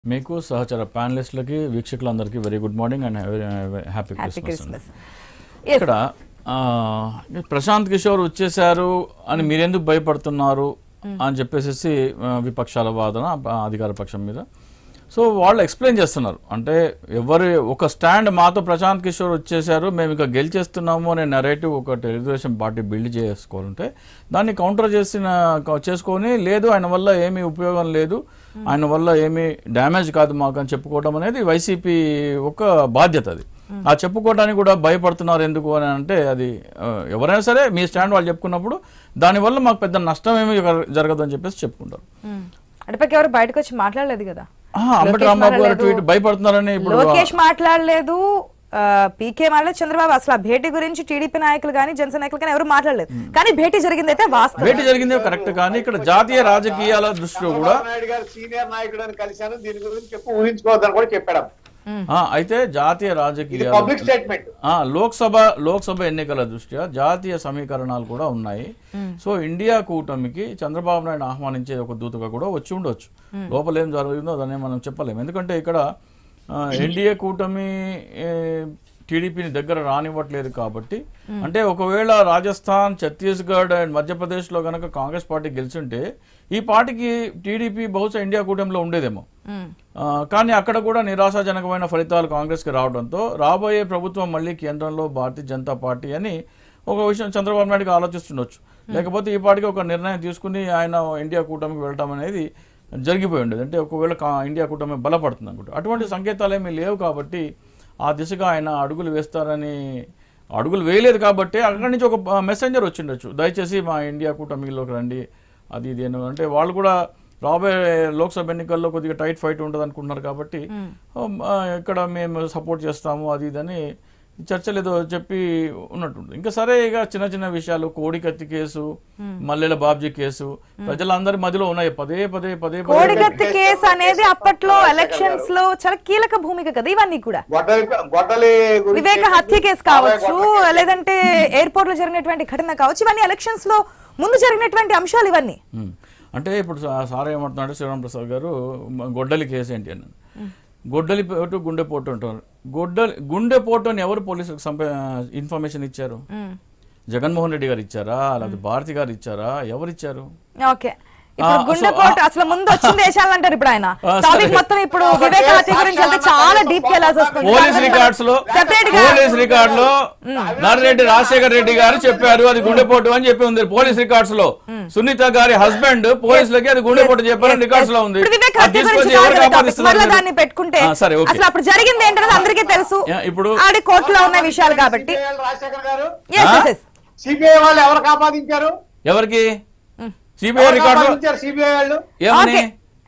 మీకు సహచర ప్యానలిస్టులకి వీక్షకులందరికీ very good morning and happy happy Christmas Christmas ఇక్కడ ఆ, ప్రశాంత్ కిషోర్ వచ్చేసారు అని మీరెందుకు భయపడుతున్నారు అని చెప్పేసి ఆ, విపక్షాల వాదన ఆ, అధికార పక్షం మీద సో వాళ్ళు ఎక్స్ప్లెయిన్ చేస్తున్నారు అంటే ఎవరి ఒక స్టాండ్ మాతో ప్రశాంత్ కిషోర్ వచ్చేసారు మేము ఇక గెలిచేస్తున్నాము అనే నరేటివ్ ఒక తెలుగుదేశం పార్టీ బిల్డ్ చేసుకోవాలంటే దాన్ని కౌంటర్ చేసిన చేసుకొని లేదు ఆయన వల్ల ఏమీ ఉపయోగం లేదు ఆయన వల్ల ఏమీ డ్యామేజ్ కాదు మాకు అని చెప్పుకోవడం అనేది వైసీపీ ఒక బాధ్యత అది ఆ చెప్పుకోవడానికి కూడా భయపడుతున్నారు ఎందుకు అని అంటే అది ఆ, ఎవరైనా సరే మీ స్టాండ్ వాళ్ళు చెప్పుకున్నప్పుడు దానివల్ల మాకు పెద్ద నష్టం ఏమీ జరగదు అని చెప్పేసి చెప్పుకుంటారు అటుపక్క ఎవరు బయటకు వచ్చి మాట్లాడలేదు కదా ఆహా, అంబటి లోకేష్ రాంబాబు గారు మాట్లాడలేదు. ట్వీట్ భయపడుతున్నారని ఇప్పుడు లోకేష్ మాట్లాడలేదు ఆ, పీకే మాట్లాడలేదు చంద్రబాబు అసలు ఆ భేటీ గురించి టీడీపీ నాయకులు కానీ జనసేన నాయకులు కానీ ఎవరు మాట్లాడలేదు కానీ భేటీ జరిగింది అయితే వాస్తవం భేటీ జరిగింది కరెక్ట్ కానీ ఇక్కడ జాతీయ రాజకీయాల దృష్టిలో కూడా చంద్రబాబు నాయుడు గారు సీనియర్ నాయకుడు అని కలిశాను దీని గురించి చెప్పు ఊహించుకోవద్దని కూడా చెప్పాడు ఆ, అయితే జాతీయ ఇది రాజకీయాల పబ్లిక్ స్టేట్మెంట్ ఆ, లోక్సభ లోక్సభ ఎన్నికల దృష్ట్యా జాతీయ సమీకరణాలు కూడా ఉన్నాయి సో ఇండియా కూటమికి చంద్రబాబు నాయుడు ఆహ్వానించే ఒక దూతగా కూడా వచ్చి ఉండొచ్చు లోపల ఏం జరుగుతుందో దాన్ని మనం చెప్పలేము ఎందుకంటే ఇక్కడ ఆ, ఎన్డీఏ కూటమి ఏ, టీడీపీని దగ్గర రానివ్వట్లేదు కాబట్టి అంటే ఒకవేళ రాజస్థాన్ ఛత్తీస్గఢ్ అండ్ మధ్యప్రదేశ్లో కనుక కాంగ్రెస్ పార్టీ గెలిచుంటే ఈ పార్టీకి టీడీపీ బహుశా ఇండియా కూటమిలో ఉండేదేమో ఆ, కానీ అక్కడ కూడా నిరాశాజనకమైన ఫలితాలు కాంగ్రెస్కి రావడంతో రాబోయే ప్రభుత్వం మళ్ళీ కేంద్రంలో భారతీయ జనతా పార్టీ అని ఒక విషయం చంద్రబాబు నాయుడుకి ఆలోచిస్తుండొచ్చు లేకపోతే ఈ పార్టీకి ఒక నిర్ణయం తీసుకుని ఆయన ఇండియా కూటమికి వెళ్ళటం అనేది జరిగిపోయి ఉండేది అంటే ఒకవేళ కా- ఇండియా కూటమి బలపడుతుంది అనుకుంటా అటువంటి సంకేతాలు ఏమీ లేవు కాబట్టి ఆ దిశగా ఆయన అడుగులు వేస్తారని అడుగులు వేయలేదు కాబట్టి అక్కడి నుంచి ఒక మెసెంజర్ వచ్చిండొచ్చు దయచేసి మా ఇండియా కూటమిలోకి రండి అది ఇది అని అంటే వాళ్ళు కూడా రాబోయే లోక్సభ ఎన్నికల్లో కొద్దిగా టైట్ ఫైట్ ఉంటుంది అనుకుంటున్నారు కాబట్టి ఆ, ఇక్కడ మేము సపోర్ట్ చేస్తాము అది ఇది అని చర్చలు ఏదో చెప్పి ఉన్నట్టుంది ఇంకా సరే ఇక చిన్న చిన్న విషయాలు కోడికత్తి కేసు మల్లెల బాబ్జీ కేసు ప్రజలందరి మధ్యలో ఉన్నాయి పదే పదే పదే పదే కోడిగత్తి కేసు అనేది అప్పట్లో ఎలక్షన్స్ లో చాలా కీలక భూమిక కదా ఇవన్నీ కూడా గొడ్డలి గొడ్డలి గురించి వివేక హత్య కేసు కావచ్చు లేదంటే ఎయిర్పోర్ట్ లో జరిగినటువంటి ఘటన కావచ్చు ఇవన్నీ ఎలక్షన్స్ లో ముందు జరిగినటువంటి అంశాలు ఇవన్నీ ఉమ్. అంటే ఇప్పుడు సా- సార్ ఏమంటున్నాడు శ్రీరామ్ ప్రసాద్ గారు మ- గొడ్డలి కేసు ఏంటి అని గొడ్డలి పోటు గుండెపోటు అంటారు గొడ్డలి గుండెపోటు అని ఎవరు పోలీసులకు సంప ఇన్ఫర్మేషన్ ఇచ్చారు జగన్మోహన్ రెడ్డి గారు ఇచ్చారా లేకపోతే భారతి గారు ఇచ్చారా ఎవరు ఇచ్చారు ఓకే ఇప్పుడు ఆ, గుండెపోటు సో, అసలు ముందు వచ్చింది దేశాలు అంటారు ఇప్పుడు ఆయన ఆ, టాపిక్ సరే. మొత్తం ఇప్పుడు వివేక హత్య గురించి వెళ్తే చాలా డీప్ కి వెళ్ళాల్సి వస్తుంది పోలీస్ రికార్డ్స్ లో సెపరేట్ గా పోలీస్ రికార్డ్ లో నర్రెడ్డి రాజశేఖర్ రెడ్డి గారు చెప్పారు అది గుండెపోటు అని చెప్పి ఉంది పోలీస్ రికార్డ్స్ లో సునీత గారి హస్బెండ్ పోలీసులకి అది గుండెపోటు చెప్పారని రికార్డ్స్ లో ఉంది ఇప్పుడు వివేక అది హత్య తీసుకొచ్చి గురించి కాదు ఎవరికి కదా topic. ఆపాదిస్తున్నారు మరలా మీరు? దాన్ని పెట్టుకుంటే ఆ, సరే ఓకే అసలు అప్పుడు జరిగింది ఏంటనేది అందరికీ తెలుసు యా, ఇప్పుడు ఆడి కోర్టులో ఉన్న విషయాలు కాబట్టి CBI వాళ్ళు రాజశేఖర్ గారు Yes, ఆ? yes, yes. సిబిఐ వాళ్ళు ఎవరికి ఆపాదించారు ఎవరికి సిబిఐ ఎవరికి రికార్డు ఆపాదించారు సిబిఐ వాళ్ళు ఏమని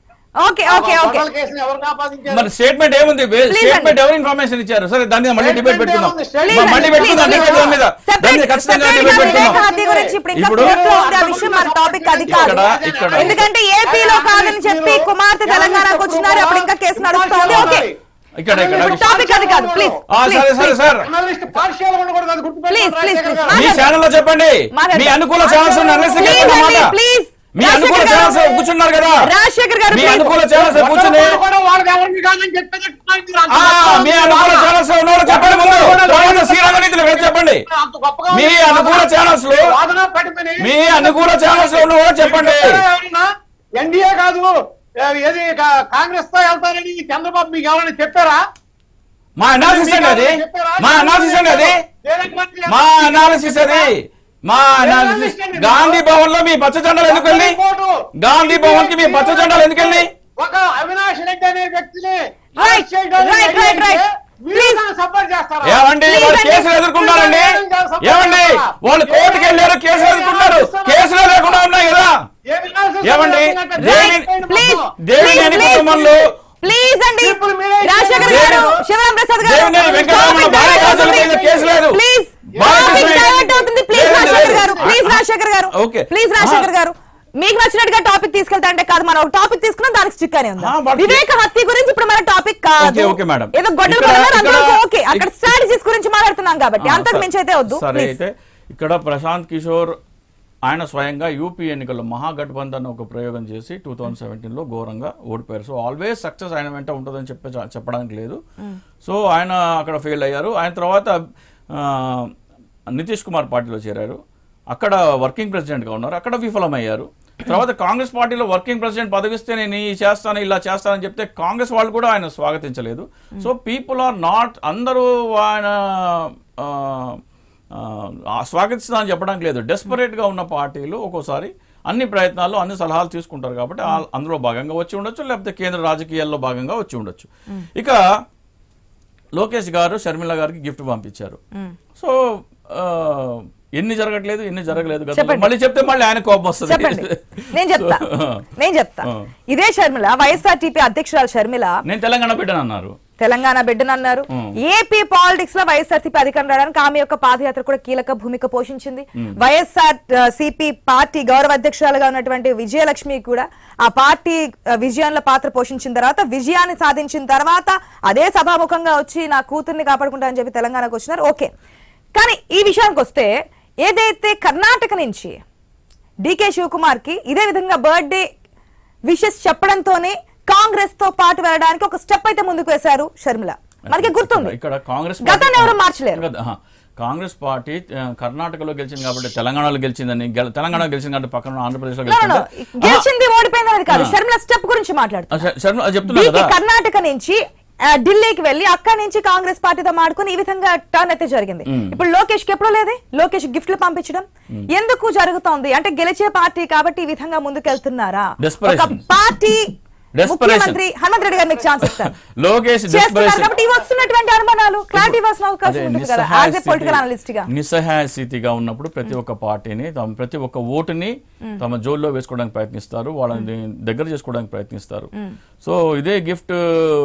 ఓకే ఓకే ఓకే గొడ్డలి కేసుని ఎవరికి ఆపాదించారు మరి స్టేట్మెంట్ ఏముంది స్టేట్మెంట్ ఎవరు ఇన్ఫర్మేషన్ ఇచ్చారు సరే దాని మీద మళ్ళీ డిబేట్ Statement పెట్టుకుందాం ఏముంది? Statement మరి మళ్ళీ పెట్టుకుందాం Please, డిబేట్ దాని మీద separate- దాని మీద ఖచ్చితంగా separate డిబేట్ గా వివేక పెట్టుకుందాం హత్య గురించి ఇప్పుడు ఇంకా ఇప్పుడు- కోర్టులో ఉంది ఆ విషయం మన టాపిక్ అది కాదు ఇక్కడ- ఇక్కడ- ఎందుకంటే ఏపీలో కాదని చెప్పి కుమార్తె తెలంగాణకు వచ్చినారు అప్పుడు ఇంకా కేసు నడుస్తుంది ఓకే ఇక్కడ ఇక్కడ ఇప్పుడు టాపిక్ అది కాదు ప్లీజ్ ఆ, సరే సరే సార్ జర్నలిస్ట్ పార్షియల్ ఉండకూడదు అది Please, please, గుర్తుపెట్టుకోండి please. రాజశేఖర్ గారు. మీ ఛానల్ లో చెప్పండి మాట్లాడండి. మీ అనుకూల ఛానల్స్ అనలిస్ట్ Please అండి, please. మీ అనుకూల రాజశేఖర్ గారు. ఛానల్స్ కూర్చున్నారు కదా రాజశేఖర్ గారు మీ please. అనుకూల ఛానల్స్ కూర్చుని గొడ్డలి కూడా వాళ్ళది ఎవరిది కాదని చెప్పేది చెప్తున్నారు. అంత ఆ, గొప్పగా మీ ఉంది. అనుకూల ఛానల్స్ ఉన్నవాళ్ళు చెప్పండి ముందు తర్వాత శ్రీరంగ నీతులు వెళ్ళి చెప్పండి అంత గొప్పగా మీ ఉంది. అనుకూల ఛానల్స్ లో వాదన పట్టుకుని మీ అనుకూల ఛానల్స్ లో ఉన్నవాళ్ళు చెప్పండి ఎన్డీఏ కాదు ఏ- ఏది కా- కాంగ్రెస్ తో వెళ్తారని చంద్రబాబు మీకు ఎవరైనా చెప్పారా మా అనాలిసిస్ అండి అది మా అనాలిసిస్ అండి అది మా అనాలిసిస్ అది మా అనాలిసిస్ గాంధీ భవన్ లో మీ పచ్చ జెండాలు ఎందుకు వెళ్ళి గాంధీ భవన్ కి మీ పచ్చ జెండాలు ఎందుకు వెళ్ళి ఒక అవినాష్ రెడ్డి అనే వ్యక్తిని Right, అరెస్ట్ చేయడానికి right, right, right. మీరు Please. దాన్ని సపోర్ట్ చేస్తారా ఏమండి Please వాళ్ళు అండి. కేసులు ఎదుర్కొన్నారండి ఏమండి వాళ్ళు కోర్టుకి వెళ్ళారు కేసులు ఎదుర్కొన్నారు కేసులు లేకుండా ఉన్నాయి కదా ఏ వినాశం ఏమండి? జరుగుతుందంటే దేని- right, ప్లీజ్ దేవినేని కుటుంబంలో ప్లీజ్ అండి People మీరే రాజశేఖర్ దేవి- గారు శివరాం ప్రసాద్ గారు దేవినేని వెంకటరామన్ భార్య కాజల మీద కేసు లేదు. ప్లీజ్ బాలకృష్ణ డైవర్ట్ అవుతుంది ప్లీజ్ లేదు, రాజశేఖర్ లేదు. గారు ప్లీజ్ రాజశేఖర్ గారు Okay. ప్లీజ్ రాజశేఖర్ గారు మీకు నచ్చినట్టుగా టాపిక్ తీసుకెళ్తా అంటే కాదు మనం ఒక టాపిక్ తీసుకున్నాం దానికి స్టిక్ అని ఉంది ఆ, but- వివేక హత్య గురించి ఇప్పుడు మన టాపిక్ కాదు Okay, okay, madam. ఏదో గొడ్డలు ఇక్కడ- పడుతున్నారు అందరూ ఇక్కడ- ఓకే అక్కడ స్ట్రాటజీస్ గురించి మాట్లాడుతున్నాం కాబట్టి ఆ, అంతకు సరే. మించి అయితే వద్దు సరే ప్లీజ్ అయితే ఇక్కడ ప్రశాంత్ కిషోర్ ఆయన స్వయంగా యూపీ ఎన్నికల్లో మహాగఠబంధన్ ఒక ప్రయోగం చేసి టూ థౌజండ్ సెవెంటీన్లో ఘోరంగా ఓడిపోయారు సో ఆల్వేస్ సక్సెస్ ఆయన వెంట ఉంటుందని చెప్పే చెప్పడానికి లేదు సో ఆయన అక్కడ ఫెయిల్ అయ్యారు ఆయన తర్వాత ఆ, నితీష్ కుమార్ పార్టీలో చేరారు అక్కడ వర్కింగ్ ప్రెసిడెంట్గా ఉన్నారు అక్కడ విఫలమయ్యారు తర్వాత కాంగ్రెస్ పార్టీలో వర్కింగ్ ప్రెసిడెంట్ పదవిస్తే నేను ఈ చేస్తాను ఇలా చేస్తానని చెప్తే కాంగ్రెస్ వాళ్ళు కూడా ఆయన స్వాగతించలేదు సో పీపుల్ ఆర్ నాట్ అందరూ ఆయన ఆ, ఆ, స్వాగతిస్తానని చెప్పడానికి లేదు డెస్పరేట్గా ఉన్న పార్టీలు ఒక్కోసారి అన్ని ప్రయత్నాల్లో అన్ని సలహాలు తీసుకుంటారు కాబట్టి ఆ- అందులో భాగంగా వచ్చి ఉండొచ్చు లేకపోతే కేంద్ర రాజకీయాల్లో భాగంగా వచ్చి ఉండొచ్చు ఇక లోకేష్ గారు షర్మిల గారికి గిఫ్ట్ పంపించారు సో ఆ, ఎన్ని జరగట్లేదు ఎన్ని జరగలేదు గతంలో. చెప్పండి. మళ్ళీ చెప్తే మళ్ళీ ఆయన కోపం వస్తుంది చెప్పండి నేను చెప్తా నేను చెప్తా ఆ. ఇదే షర్మిల వైఎస్ఆర్టీపీ అధ్యక్షురాలు షర్మిల నేను తెలంగాణ బిడ్డను అన్నారు తెలంగాణ బిడ్డనన్నారు ఏపీ పాలిటిక్స్ లో వైఎస్ఆర్సీపీ అధికారం రావడానికి ఆమె యొక్క పాదయాత్ర కూడా కీలక భూమిక పోషించింది వైఎస్ఆర్ సిపి పార్టీ గౌరవ అధ్యక్షురాలుగా ఉన్నటువంటి విజయలక్ష్మి కూడా ఆ పార్టీ ఆ, విజయంలో పాత్ర పోషించిన తర్వాత విజయాన్ని సాధించిన తర్వాత అదే సభాముఖంగా వచ్చి నా కూతుర్ని కాపాడుకుంటా అని చెప్పి తెలంగాణకు వచ్చినారు ఓకే కానీ ఈ విషయానికి వస్తే ఏదైతే కర్ణాటక నుంచి డికే శివకుమార్ కి ఇదే విధంగా బర్త్డే విషెస్ చెప్పడంతోనే కాంగ్రెస్ తో పాటు వెళ్ళడానికి ఒక స్టెప్ అయితే ముందుకు వేశారు షర్మిల మనకి గుర్తుంది ఇక్కడ కాంగ్రెస్ గతాన్ని ఎవరు మార్చలేరు. గత- ఆహా. కాంగ్రెస్ పార్టీ ఆ, కర్ణాటకలో గెలిచింది కాబట్టి తెలంగాణలో గెలిచిందని గెల- తెలంగాణలో గెలిచింది కాబట్టి పక్కన ఆంధ్రప్రదేశ్ లో No, no, no. గెలిచింది గెలిచింది ఓడిపోయింది అనేది కాదు షర్మిల స్టెప్ గురించి మాట్లాడుతున్నారు శర్మ అది చెప్తున్నా దీనికి కదా కర్ణాటక నుంచి ఆ, ఢిల్లీకి వెళ్లి అక్కడి నుంచి కాంగ్రెస్ పార్టీతో మాడుకుని ఈ విధంగా టర్న్ అయితే జరిగింది ఇప్పుడు లోకేష్ కి ఎప్పుడో లేదే లోకేష్ గిఫ్ట్లు పంపించడం ఎందుకు జరుగుతోంది అంటే గెలిచే పార్టీ కాబట్టి ఈ విధంగా ముందుకెళ్తున్నారా ఒక Desperation. Party Desperation. ముఖ్యమంత్రి హనుమంత్ రెడ్డి గారు మీకు ఛాన్స్ ఇస్తారు లోకేష్ చేస్తున్నారు desperation. కాబట్టి ఇవి వస్తున్నటువంటి అనుమానాలు క్లారిటీ ఇవ్వాల్సిన అదే అవకాశం ఉంటుంది కదా నిస్సహాయ యాజ్ ఏ పొలిటికల్ అనలిస్ట్ గా స్థితి- నిస్సహాయ స్థితిగా ఉన్నప్పుడు ప్రతి ఒక్క పార్టీని తమ ప్రతి ఒక్క ఓటుని తమ జోల్లో వేసుకోవడానికి ప్రయత్నిస్తారు వాళ్ళని దగ్గర చేసుకోవడానికి ప్రయత్నిస్తారు సో ఇదే గిఫ్ట్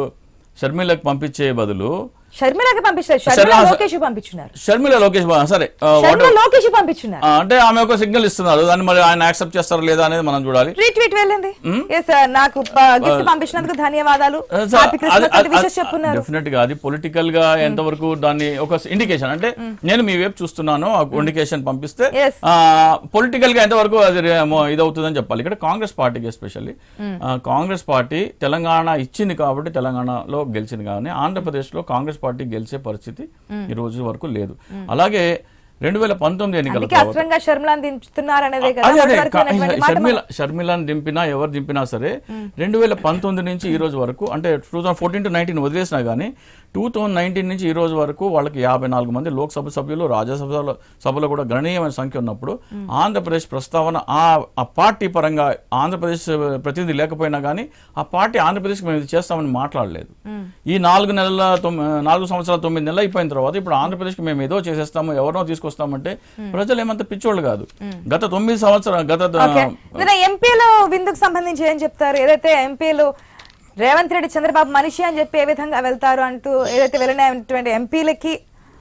షర్మిలకు పంపించే బదులు షర్మిలకి పంపించారు షర్మిల షర్మిల- లోకేష్ పంపించున్నారు షర్మిల లోకేష్ బా- సరే ఆ, షర్మిల whatever. లోకేష్ పంపించున్నారు ఆ, అంటే ఆమె ఒక సిగ్నల్ ఇస్తున్నారు దాన్ని మరి ఆయన యాక్సెప్ట్ చేస్తారా లేదా అనేది మనం చూడాలి రీట్వీట్ వెళ్ళింది ఎస్ నాకు గిఫ్ట్ పంపించినందుకు ధన్యవాదాలు హ్యాపీ క్రిస్మస్ అంటే విషెస్ చెప్పున్నారు డెఫినెట్ గా అది పొలిటికల్ గా ఎంతవరకు దాన్ని ఒక ఇండికేషన్ అంటే నేను మీ వైపు చూస్తున్నాను ఇండికేషన్ పంపిస్తే Yes. పొలిటికల్ గా ఎంతవరకు అది రే- మో- ఇదవుతుందని చెప్పాలి ఇక్కడ కాంగ్రెస్ పార్టీకి ఎస్పెషల్లీ కాంగ్రెస్ పార్టీ తెలంగాణ ఇచ్చింది కాబట్టి తెలంగాణలో గెలిచింది కానీ ఆంధ్రప్రదేశ్ లో కాంగ్రెస్ పార్టీ గెలిచే పరిస్థితి ఈ రోజు వరకు లేదు అలాగే రెండు వేల పంతొమ్మిది ఎన్నికల అందుకే తర్వాత అస్త్రంగా షర్మిలాని దించుతున్నారు అనేది కదా అదే అదే అప్పటి వరకు కా- ఉన్నటువంటి మాట షర్మిల షర్మిలాని దింపినా ఎవరు దింపినా సరే రెండు వేల పంతొమ్మిది నుంచి ఈ రోజు వరకు అంటే two thousand fourteen to nineteen వదిలేసినా కానీ టూ థౌసండ్ నైన్టీన్ నుంచి ఈ రోజు వరకు వాళ్ళకి యాభై నాలుగు మంది లోక్సభ సభ్యులు రాజ్యసభలో సభలో కూడా గణనీయమైన సంఖ్య ఉన్నప్పుడు ఆంధ్రప్రదేశ్ ప్రస్తావన ఆ ఆ పార్టీ పరంగా ఆంధ్రప్రదేశ్ ప్రతినిధి లేకపోయినా కానీ ఆ పార్టీ ఆంధ్రప్రదేశ్కి మేము ఇది చేస్తామని మాట్లాడలేదు ఈ నాలుగు నెలల తొమ్మి- నాలుగు సంవత్సరాల తొమ్మిది నెలలు అయిపోయిన తర్వాత ఇప్పుడు ఆంధ్రప్రదేశ్కి మేము ఏదో చేసేస్తాము ఎవరినో తీసుకొస్తామంటే ప్రజలు ఏమంత పిచ్చోళ్ళు కాదు గత తొమ్మిది సంవత్సరాలు గత ఓకే ఇందులో ఎంపీలు విందుకు సంబంధించి ఏం చెప్తారు ఏదైతే ఎంపీలు రేవంత్ రెడ్డి చంద్రబాబు మనిషి అని చెప్పి ఏ విధంగా వెళ్తారు అంటూ ఏదైతే వెళ్ళినటువంటి ఎంపీలకి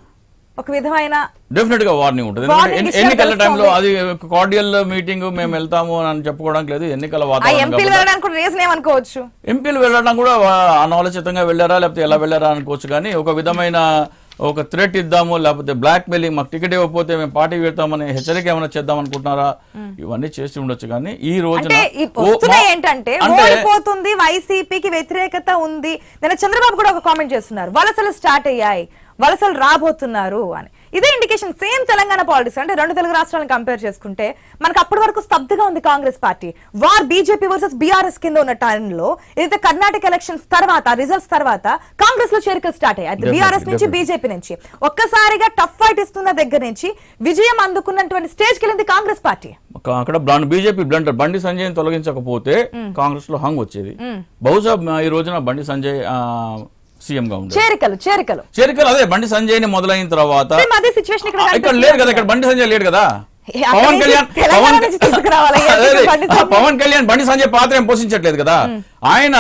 ఒక విధమైన డెఫినెట్ గా వార్నింగ్ ఉంటుంది Warning ఎందుకంటే ఎన్ని- ఇచ్చారు ఎన్నికల తెలుస్తోంది. టైంలో అది కార్డియల్ మీటింగ్ మేము వెళ్తాము అని చెప్పుకోవడానికి లేదు ఎన్నికల ఆ వాతావరణం ఎంపీలు కాబట్టి. వెళ్ళడానికి కూడా రీజన్ ఏమనుకోవచ్చు ఎంపీలు వెళ్ళడం కూడా వా- అనాలోచితంగా వెళ్ళారా లేకపోతే ఎలా వెళ్ళారా అనుకోవచ్చు కానీ ఒక విధమైన ఒక థ్రెట్ ఇద్దాము లేకపోతే బ్లాక్ మెయిలింగ్ మాకు టికెట్ ఇవ్వకపోతే మేము పార్టీ పెడతామని హెచ్చరిక ఏమైనా చేద్దాం అనుకుంటున్నారా ఇవన్నీ చేసి ఉండొచ్చు కానీ ఈ రోజున అంటే ఈ ఓ- వస్తున్నాయి మా- ఏంటంటే అంటే ఓడిపోతుంది వైసీపీకి వ్యతిరేకత ఉంది నిన్న చంద్రబాబు కూడా ఒక కామెంట్ చేస్తున్నారు వలసలు స్టార్ట్ అయ్యాయి వలసలు రాబోతున్నారు అని ఇదే ఇండికేషన్ సేమ్ తెలంగాణ పాలిటిక్స్ అంటే రెండు తెలుగు రాష్ట్రాలను కంపేర్ చేసుకుంటే మనకు అప్పటి వరకు స్తబ్దుగా ఉంది Congress party war BJP versus BRS కింద ఉన్న టైంలో ఏదైతే కర్ణాటక ఎలక్షన్స్ తర్వాత రిజల్ట్స్ తర్వాత కాంగ్రెస్ లో చేరికలు స్టార్ట్ అయ్యాయి Definitely, బీఆర్ఎస్ నుంచి definitely. బీజేపీ నుంచి ఒక్కసారిగా టఫ్ ఫైట్ ఇస్తున్న దగ్గర నుంచి విజయం అందుకున్నటువంటి స్టేజ్కి వెళ్ళింది కాంగ్రెస్ పార్టీ ఒక- అక్కడ బీజేపీ బ్లండర్ బండి సంజయ్ తొలగించకపోతే కాంగ్రెస్ లో హంగ్ వచ్చేది బహుశా మ- ఈ రోజున బండి సంజయ్ సీఎం గా ఉండేది చేరికలు చేరికలు చేరికలు అదే బండి సంజయ్ ని మొదలైన తర్వాత సేమ్ అదే సిచ్యువేషన్ ఇక్కడ ఆ, ఇక్కడ కనిపిస్తుంది లేడు కదా ఇక్కడ బండి సంజయ్ లేడు కదా ఏ, అక్కడి పవన్ నుంచి కళ్యాణ్ తెలంగాణ పవన్ నుంచి తీసుకురావాలి. అదే, అదే. బండి ఆ, సంజయ్. పవన్ కళ్యాణ్ బండి సంజయ్ పాత్ర ఏం పోషించట్లేదు కదా ఆయన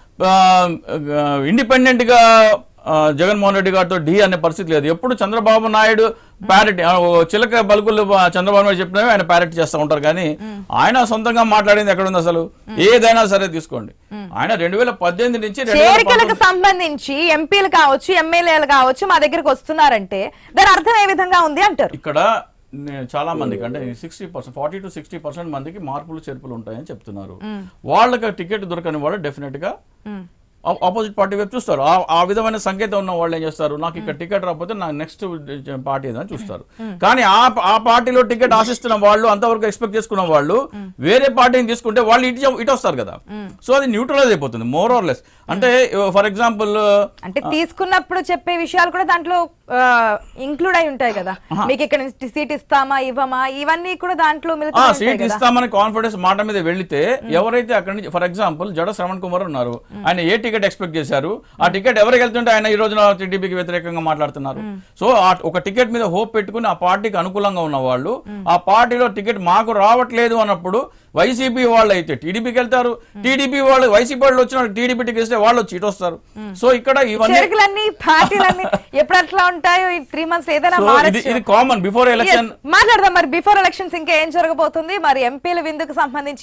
ఇండిపెండెంట్ గా ఆ, జగన్మోహన్ రెడ్డి గారితో ఢీ అనే పరిస్థితి లేదు ఎప్పుడు చంద్రబాబు నాయుడు ప్యారెట్ చిలక బలుకులు ఆ, చంద్రబాబు నాయుడు చెప్పినవి ఆయన ప్యారెట్ చేస్తూ ఉంటారు కానీ ఆయన సొంతంగా మాట్లాడింది ఎక్కడ ఉంది అసలు ఏదైనా సరే తీసుకోండి ఆయన రెండు వేల పద్దెనిమిది నుంచి రెండు వేల చేరికలకు సంబంధించి ఎంపీలు కావచ్చు ఎమ్మెల్యేలు కావచ్చు మా దగ్గరకు వస్తున్నారంటే దాని అర్థం ఏ విధంగా ఉంది అంటారు ఇక్కడ నే- చాలా మందికి అంటే sixty percent forty to sixty percent మందికి మార్పులు చేర్పులు ఉంటాయని చెప్తున్నారు వాళ్ళకి టికెట్ దొరకని వాళ్ళు డెఫినెట్ గా ఆపోజిట్ పార్టీ వైపు చూస్తారు ఆ- ఆ విధమైన సంకేతం ఉన్న వాళ్ళు ఏం చేస్తారు నాకు ఇక్కడ టికెట్ రాకపోతే నా నెక్స్ట్ పార్టీ ఏదని చూస్తారు కానీ ఆ ఆ పార్టీలో టికెట్ ఆశిస్తున్న వాళ్ళు అంతవరకు ఎక్స్పెక్ట్ చేసుకున్న వాళ్ళు వేరే పార్టీని తీసుకుంటే వాళ్ళు ఇటు ఇటు వస్తారు కదా సో అది న్యూట్రలైజ్ అయిపోతుంది మోర్ ఆర్ లెస్ అంటే ఫర్ ఎగ్జాంపుల్ అంటే తీసుకున్నప్పుడు చెప్పే విషయాలు కూడా దాంట్లో ఇంక్లూడ్ అయి ఉంటాయి కదా మీకు ఇక్కడ నుంచి సీట్ ఇస్తామా ఇవ్వమా ఇవన్నీ కూడా దాంట్లో మిగతా ఉంటాయి సీట్ కదా ఇస్తామని కాన్ఫిడెన్స్ మాట మీద వెళ్తే ఎవరైతే అక్కడి నుంచి ఫర్ ఎగ్జాంపుల్ జడ శ్రవణ్ కుమార్ ఉన్నారు ఆయన ఏ టికెట్ ఎక్స్పెక్ట్ చేశారు ఆ టికెట్ ఎవరికి వెళ్తుంటే ఆయన ఈ రోజున టీడీపీకి వ్యతిరేకంగా మాట్లాడుతున్నారు సో ఆ ఒక టికెట్ మీద హోప్ పెట్టుకుని ఆ పార్టీకి అనుకూలంగా ఉన్న వాళ్ళు ఆ పార్టీలో టికెట్ మాకు రావట్లేదు అన్నప్పుడు వైసీపీ వాళ్ళు అయితే టీడీపీకి వెళ్తారు టీడీపీ వాళ్ళు వైసీపీ వాళ్ళు వచ్చిన టీడీపీ టికెట్ ఇస్తే వాళ్ళు వచ్చి ఇటు వస్తారు సో ఇక్కడ ఇవన్నీ చెరుకులన్నీ పార్టీలన్నీ ఎప్పుడు అట్లా ఉంటాయో ఈ త్రీ మంత్స్ ఏదైనా సో ఇది మారచ్చు ఇది కామన్ బిఫోర్ ఎలక్షన్ Yes, మాట్లాడదాం మరి బిఫోర్ ఎలక్షన్స్ ఇంకా ఏం జరగబోతుంది మరి ఎంపీల విందుకు సంబంధించి